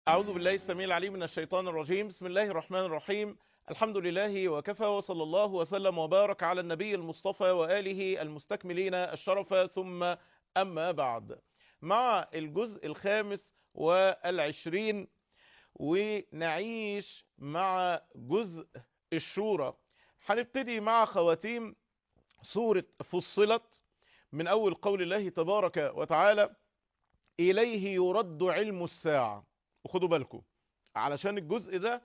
أعوذ بالله السميع العليم من الشيطان الرجيم بسم الله الرحمن الرحيم الحمد لله وكفى وصلى الله وسلم وبارك على النبي المصطفى وآله المستكملين الشرف ثم أما بعد مع الجزء الخامس والعشرين ونعيش مع جزء الشورى هنبتدي مع خواتيم سورة فصلت من أول قول الله تبارك وتعالى إليه يرد علم الساعة وخدوا بالكم علشان الجزء ده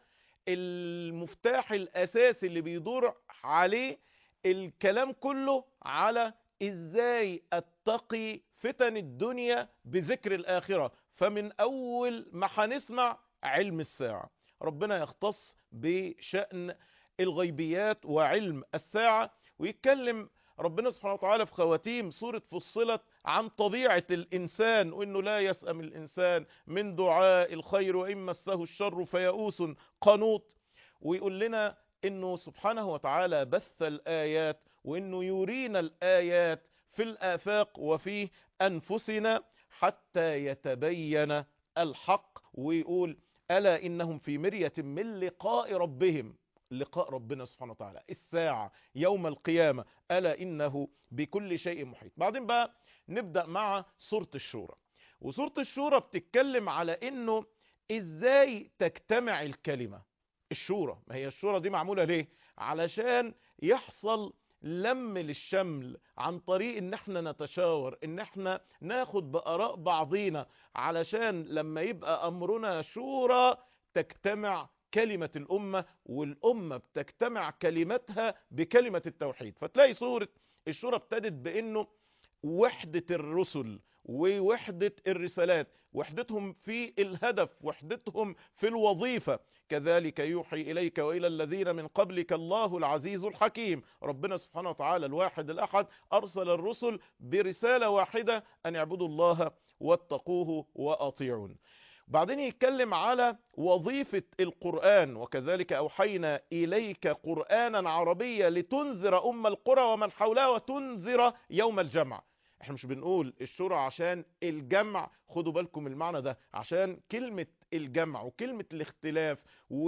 المفتاح الأساسي اللي بيدور عليه الكلام كله على إزاي أتقي فتن الدنيا بذكر الآخرة فمن أول ما هنسمع علم الساعة ربنا يختص بشأن الغيبيات وعلم الساعة ويتكلم ربنا سبحانه وتعالى في خواتيم سورة فصلت عن طبيعة الإنسان وإنه لا يسأم الإنسان من دعاء الخير وإن مسه الشر فيئوس قنوط ويقول لنا إنه سبحانه وتعالى بث الآيات وإنه يرينا الآيات في الآفاق وفي أنفسنا حتى يتبين الحق ويقول ألا إنهم في مرية من لقاء ربهم لقاء ربنا سبحانه وتعالى الساعة يوم القيامة ألا إنه بكل شيء محيط بعدين بقى نبدأ مع سورة الشورى وسورة الشورى بتتكلم على إنه إزاي تجتمع الكلمة الشورى ما هي الشورى دي معمولة ليه علشان يحصل لم للشمل عن طريق ان احنا نتشاور ان احنا ناخد بآراء بعضينا علشان لما يبقى امرنا شورى تجتمع كلمة الأمة والأمة بتجتمع كلمتها بكلمة التوحيد فتلاقي سورة الشورى ابتدت بأنه وحدة الرسل ووحدة الرسالات وحدتهم في الهدف وحدتهم في الوظيفة كذلك يوحي إليك وإلى الذين من قبلك الله العزيز الحكيم ربنا سبحانه وتعالى الواحد الأحد أرسل الرسل برسالة واحدة أن يعبدوا الله واتقوه وأطيعون بعدين يتكلم على وظيفة القرآن وكذلك أوحينا إليك قرآنا عربيا لتنذر أم القرى ومن حولها وتنذر يوم الجمع احنا مش بنقول الشورى عشان الجمع خدوا بالكم المعنى ده عشان كلمة الجمع وكلمة الاختلاف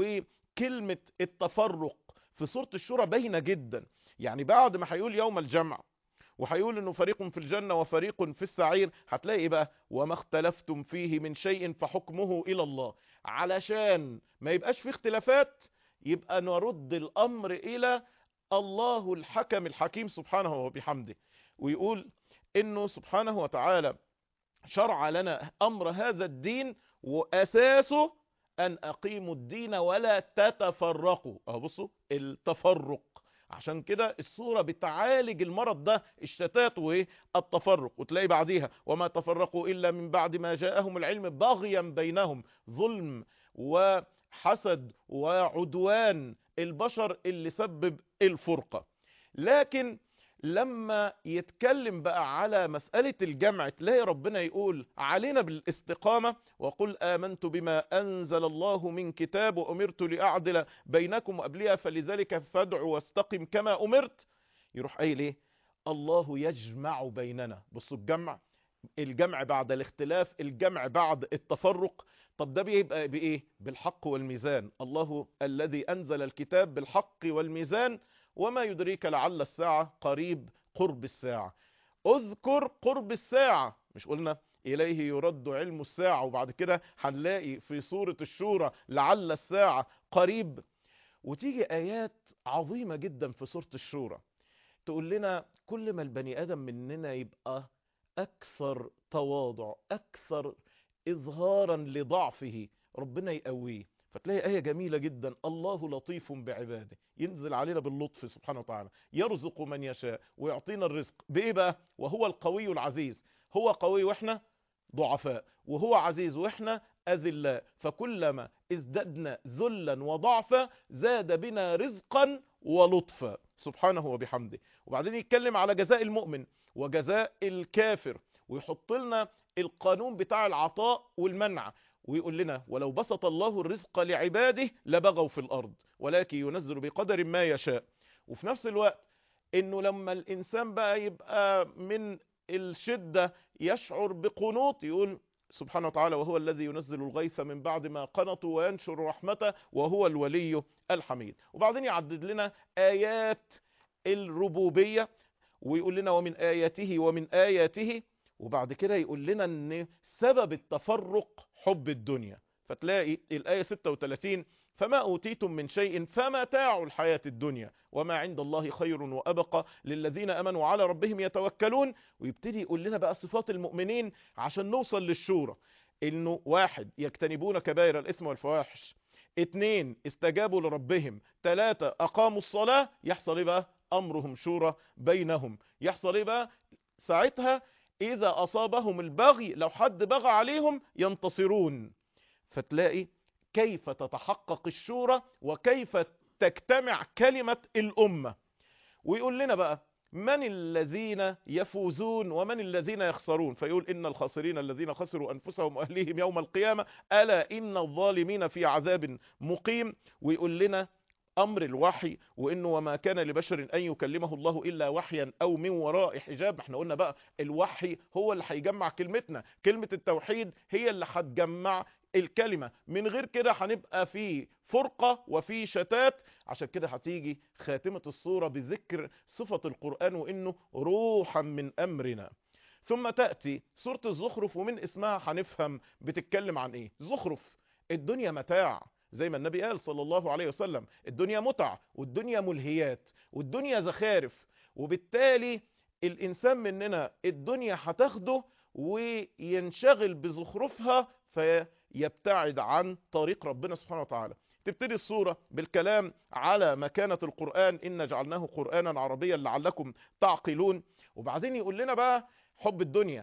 وكلمة التفرق في سورة الشورى باينة جدا يعني بعد ما هيقول يوم الجمع وهيقول انه فريق في الجنة وفريق في السعير هتلاقي ايه بقى وما اختلفتم فيه من شيء فحكمه الى الله علشان ما يبقاش في اختلافات يبقى نرد الامر الى الله الحكم الحكيم سبحانه وبحمده ويقول انه سبحانه وتعالى شرع لنا امر هذا الدين واساسه ان اقيموا الدين ولا تتفرقوا اهو بصوا التفرق عشان كده الصورة بتعالج المرض ده الشتات والتفرق وتلاقي بعديها وما تفرقوا إلا من بعد ما جاءهم العلم بغيا بينهم ظلم وحسد وعدوان البشر اللي سبب الفرقة لكن لما يتكلم بقى على مسألة الجمع تلاقي ربنا يقول علينا بالاستقامة وقل آمنت بما أنزل الله من كتاب وأمرت لأعدل بينكم وأبليها فلذلك فادع واستقم كما أمرت يروح قايل ايه الله يجمع بيننا بصوا الجمع الجمع بعد الاختلاف الجمع بعد التفرق طب ده بيبقى بايه بالحق والميزان الله الذي أنزل الكتاب بالحق والميزان وما يدريك لعل الساعة قريب قرب الساعة اذكر قرب الساعة مش قلنا إليه يرد علم الساعة وبعد كده هنلاقي في سورة الشورى لعل الساعة قريب وتيجي آيات عظيمة جدا في سورة الشورى تقول لنا كل ما البني آدم مننا يبقى أكثر تواضع أكثر إظهارا لضعفه ربنا يقويه فتلاقي آية جميلة جدا الله لطيف بعباده ينزل علينا باللطف سبحانه وتعالى يرزق من يشاء ويعطينا الرزق بإيه بقى وهو القوي العزيز هو قوي وإحنا ضعفاء وهو عزيز وإحنا أذلاء فكلما ازددنا ذلا وضعفا زاد بنا رزقا ولطفا سبحانه وبحمده وبعدين يتكلم على جزاء المؤمن وجزاء الكافر ويحط لنا القانون بتاع العطاء والمنع ويقول لنا ولو بسط الله الرزق لعباده لبغوا في الأرض ولكن ينزل بقدر ما يشاء وفي نفس الوقت انه لما الانسان بقى يبقى من الشدة يشعر بقنوط يقول سبحانه وتعالى وهو الذي ينزل الغيث من بعد ما قنطوا وينشر رحمته وهو الولي الحميد وبعدين يعدد لنا آيات الربوبية ويقول لنا ومن آياته ومن آياته وبعد كده يقول لنا ان سبب التفرق حب الدنيا فتلاقي الآية 36 فما أوتيتم من شيء فمتاع الحياة الدنيا وما عند الله خير وأبقى للذين أمنوا على ربهم يتوكلون ويبتدي يقول لنا بقى صفات المؤمنين عشان نوصل للشورى إنه واحد يجتنبون كبائر الإثم والفواحش اتنين استجابوا لربهم تلاتة أقاموا الصلاة يحصل إيه بقى أمرهم شورى بينهم يحصل إيه بقى ساعتها إذا أصابهم البغي لو حد بغى عليهم ينتصرون فتلاقي كيف تتحقق الشورى وكيف تجتمع كلمة الأمة ويقول لنا بقى من الذين يفوزون ومن الذين يخسرون فيقول إن الخاسرين الذين خسروا أنفسهم وأهليهم يوم القيامة ألا إن الظالمين في عذاب مقيم ويقول لنا أمر الوحي وإنه وما كان لبشر أن يكلمه الله إلا وحيا أو من وراء حجاب احنا قلنا بقى الوحي هو اللي هيجمع كلمتنا كلمة التوحيد هي اللي هتجمع الكلمة من غير كده هنبقى في فرقة وفي شتات عشان كده هتيجي خاتمة الصورة بذكر صفة القرآن وإنه روحا من أمرنا ثم تأتي سورة الزخرف ومن اسمها هنفهم بتتكلم عن ايه زخرف الدنيا متاع زي ما النبي قال صلى الله عليه وسلم الدنيا متع والدنيا ملهيات والدنيا زخارف وبالتالي الإنسان مننا الدنيا هتاخده وينشغل بزخرفها فيبتعد عن طريق ربنا سبحانه وتعالى تبتدي الصورة بالكلام على مكانة القرآن إن جعلناه قرآنا عربيا لعلكم تعقلون وبعدين يقول لنا بقى حب الدنيا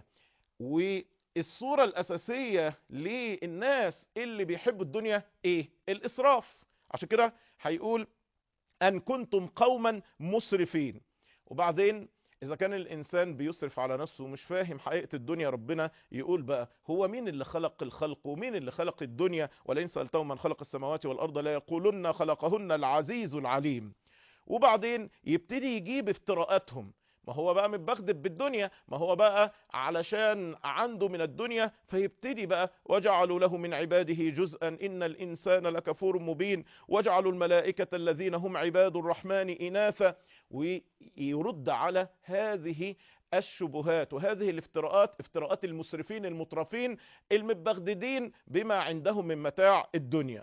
والصورة الأساسية للناس اللي بيحبوا الدنيا إيه؟ الإسراف عشان كده هيقول أن كنتم قوما مسرفين وبعدين إذا كان الإنسان بيسرف على نفسه ومش فاهم حقيقة الدنيا ربنا يقول بقى هو مين اللي خلق الخلق ومين اللي خلق الدنيا ولئن سألتهم من خلق السماوات والأرض لا يقولن خلقهن العزيز العليم وبعدين يبتدي يجيب افتراءاتهم ما هو بقى متبغدد بالدنيا ما هو بقى علشان عنده من الدنيا فيبتدي بقى وجعلوا له من عباده جزءا إن الإنسان لكفور مبين وجعلوا الملائكة الذين هم عباد الرحمن إناثا ويرد على هذه الشبهات وهذه الافتراءات افتراءات المسرفين المترفين المتبغددين بما عندهم من متاع الدنيا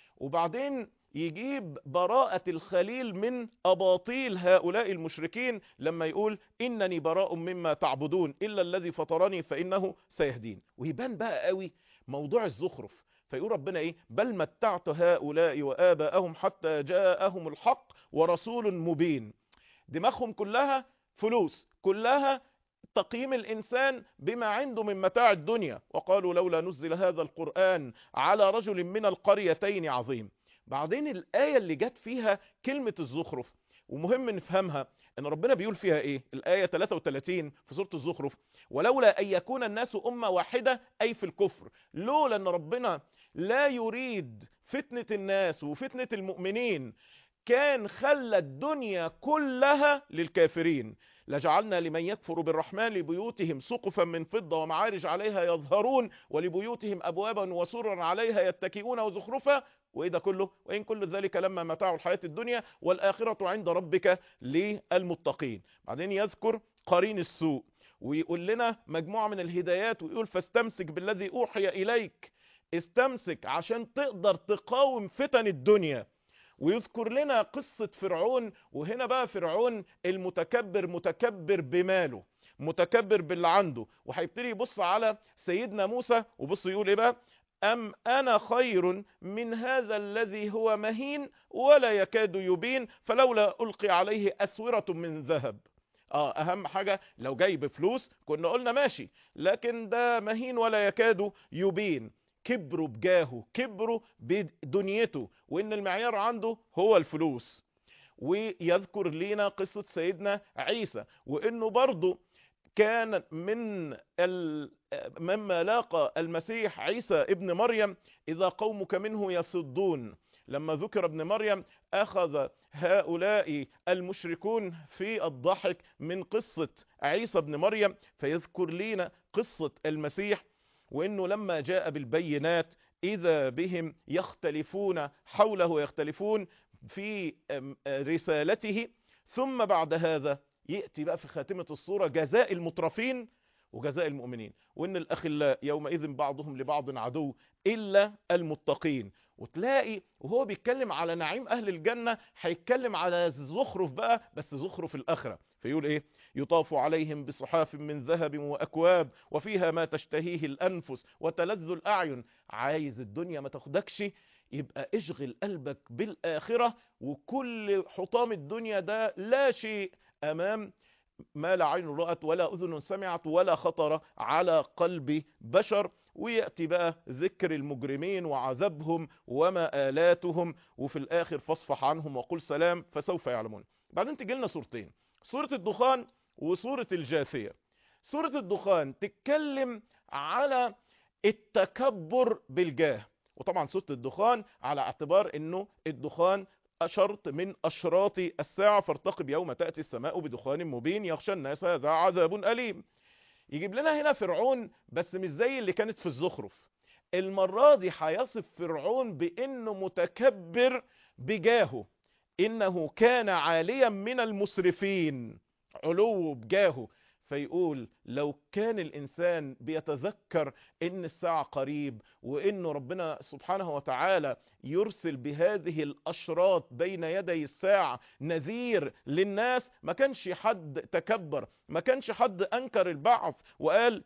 وبعدين يجيب براءة الخليل من أباطيل هؤلاء المشركين لما يقول إنني براء مما تعبدون إلا الذي فطرني فإنه سيهدين ويبان بقى قوي موضوع الزخرف فيقول ربنا إيه بل متعت هؤلاء وآباءهم حتى جاءهم الحق ورسول مبين دماغهم كلها فلوس كلها تقييم الإنسان بما عنده من متاع الدنيا وقالوا لولا نزل هذا القرآن على رجل من القريتين عظيم بعدين الآية اللي جت فيها كلمة الزخرف ومهم نفهمها ان ربنا بيقول فيها ايه الآية 33 في سورة الزخرف ولولا ان يكون الناس أمة واحدة اي في الكفر لولا ان ربنا لا يريد فتنة الناس وفتنة المؤمنين كان خلى الدنيا كلها للكافرين لجعلنا لمن يكفر بالرحمن لبيوتهم سقفا من فضة ومعارج عليها يظهرون ولبيوتهم أبوابا وسرا عليها يتكئون وزخرفا وإيه ده كله وإن كل ذلك لما متاع الحياة الدنيا والآخرة عند ربك للمتقين بعدين يذكر قرين السوء ويقول لنا مجموعة من الهدايات ويقول فاستمسك بالذي أوحي إليك استمسك عشان تقدر تقاوم فتن الدنيا ويذكر لنا قصة فرعون وهنا بقى فرعون المتكبر متكبر بماله متكبر باللي عنده وهيبتدي يبص على سيدنا موسى وبص يقول ايه بقى أم أنا خير من هذا الذي هو مهين ولا يكاد يبين فلولا ألقي عليه أسورة من ذهب اه اهم حاجة لو جاي بفلوس كنا قلنا ماشي لكن ده مهين ولا يكاد يبين كبروا بجاهه كبروا بدنيته وان المعيار عنده هو الفلوس ويذكر لنا قصة سيدنا عيسى وانه برضه كان من ال... مما لاقى المسيح عيسى ابن مريم إذا قومك منه يصدون لما ذكر ابن مريم أخذ هؤلاء المشركون في الضحك من قصة عيسى ابن مريم فيذكر لنا قصة المسيح وانه لما جاء بالبينات اذا بهم يختلفون حوله يختلفون في رسالته ثم بعد هذا يأتي بقى في خاتمة الصورة جزاء المترفين وجزاء المؤمنين وان الاخلاء يومئذ بعضهم لبعض عدو الا المتقين وتلاقي وهو بيتكلم على نعيم اهل الجنة هيتكلم على زخرف بقى بس زخرف الاخرة فيقول ايه يطاف عليهم بصحاف من ذهب واكواب وفيها ما تشتهيه الانفس وتلذ الاعين عايز الدنيا ما تاخدكش يبقى اشغل قلبك بالاخرة وكل حطام الدنيا ده لا شيء امام ما لا عين رأت ولا أذن سمعت ولا خطر على قلب بشر ويأتي بقى ذكر المجرمين وعذابهم وما آلاتهم وفي الآخر فاصفح عنهم وقل سلام فسوف يعلمون بعدين تجي لنا صورتين صورة الدخان وصورة الجاثية صورة الدخان تتكلم على التكبر بالجاه وطبعا سورة الدخان على اعتبار انه الدخان شرط من أشراط الساعة فارتقب يوم تأتي السماء بدخان مبين يخشى الناس هذا عذاب أليم يجيب لنا هنا فرعون بس مش زي اللي كانت في الزخرف المرة دي هيصف فرعون بأنه متكبر بجاهه إنه كان عاليا من المسرفين علو بجاهه فيقول لو كان الإنسان بيتذكر إن الساعة قريب وإنه ربنا سبحانه وتعالى يرسل بهذه الأشراط بين يدي الساعة نذير للناس ما كانش حد تكبر ما كانش حد أنكر البعث وقال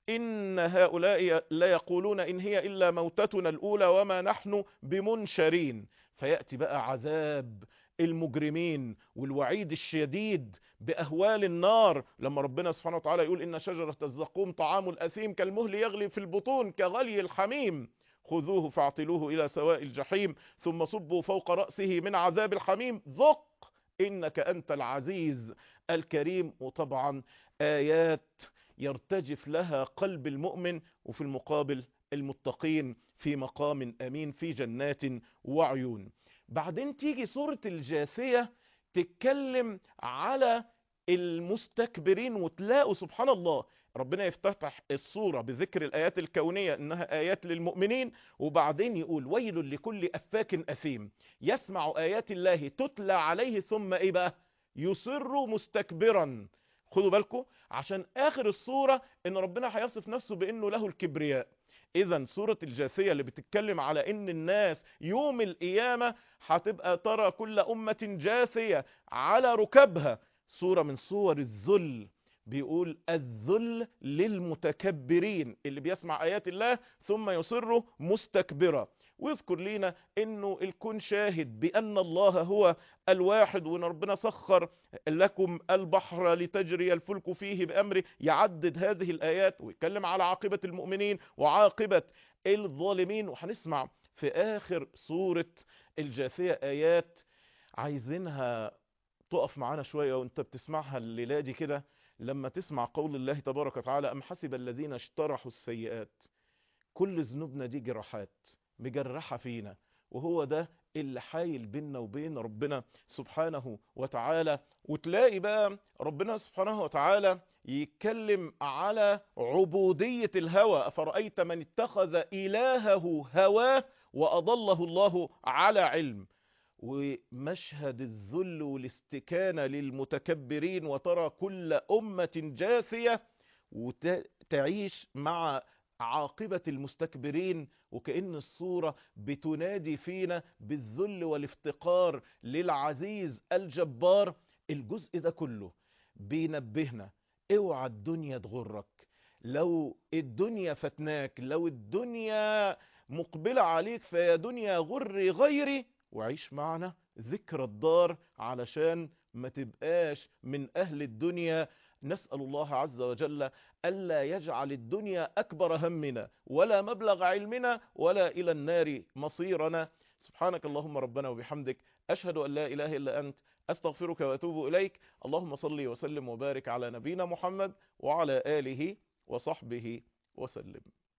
إن هؤلاء لا يقولون إن هي إلا موتتنا الأولى وما نحن بمنشرين فيأتي بقى عذاب المجرمين والوعيد الشديد بأهوال النار لما ربنا سبحانه وتعالى يقول إن شجرة الزقوم طعام الأثيم كالمهل يغلي في البطون كغلي الحميم خذوه فاعتلوه إلى سواء الجحيم ثم صبوا فوق رأسه من عذاب الحميم ذق إنك أنت العزيز الكريم وطبعا آيات يرتجف لها قلب المؤمن وفي المقابل المتقين في مقام أمين في جنات وعيون بعدين تيجي سورة الجاثية تتكلم على المستكبرين وتلاقوا سبحان الله ربنا يفتتح الصورة بذكر الآيات الكونية إنها آيات للمؤمنين وبعدين يقول ويل لكل أفاك أثيم يسمع آيات الله تتلى عليه ثم إيه بقى يصر مستكبرا خدوا بالكم عشان آخر الصورة إن ربنا هيصف نفسه بإنه له الكبرياء اذا سورة الجاثية اللي بتتكلم على ان الناس يوم القيامة هتبقى ترى كل امة جاثية على ركبها سورة من صور الذل بيقول الذل للمتكبرين اللي بيسمع ايات الله ثم يصر مستكبرا ويذكر لنا انه الكون شاهد بان الله هو الواحد وان ربنا سخر لكم البحر لتجري الفلك فيه بامره يعدد هذه الايات ويتكلم على عاقبة المؤمنين وعاقبة الظالمين وهنسمع في اخر سورة الجاثية ايات عايزينها تقف معانا شوية وانت بتسمعها الليلة دي كده لما تسمع قول الله تبارك وتعالى ام حسب الذين اشترحوا السيئات كل ذنوبنا دي جراحات مجرحة فينا وهو ده اللي حايل بيننا وبين ربنا سبحانه وتعالى وتلاقي بقى ربنا سبحانه وتعالى يتكلم على عبودية الهوى أفرأيت من اتخذ إلهه هواه وأضله الله على علم ومشهد الذل والاستكانة للمتكبرين وترى كل أمة جاثية وتعيش مع عاقبة المستكبرين وكأن الصورة بتنادي فينا بالذل والافتقار للعزيز الجبار الجزء ده كله بينبهنا اوعى الدنيا تغرك لو الدنيا فتناك لو الدنيا مقبلة عليك فيا دنيا غري غيري وعيش معنا ذكر الدار علشان ما تبقاش من أهل الدنيا نسأل الله عز وجل ألا يجعل الدنيا أكبر همنا ولا مبلغ علمنا ولا إلى النار مصيرنا سبحانك اللهم ربنا وبحمدك أشهد أن لا إله إلا أنت أستغفرك وأتوب إليك اللهم صل وسلم وبارك على نبينا محمد وعلى آله وصحبه وسلم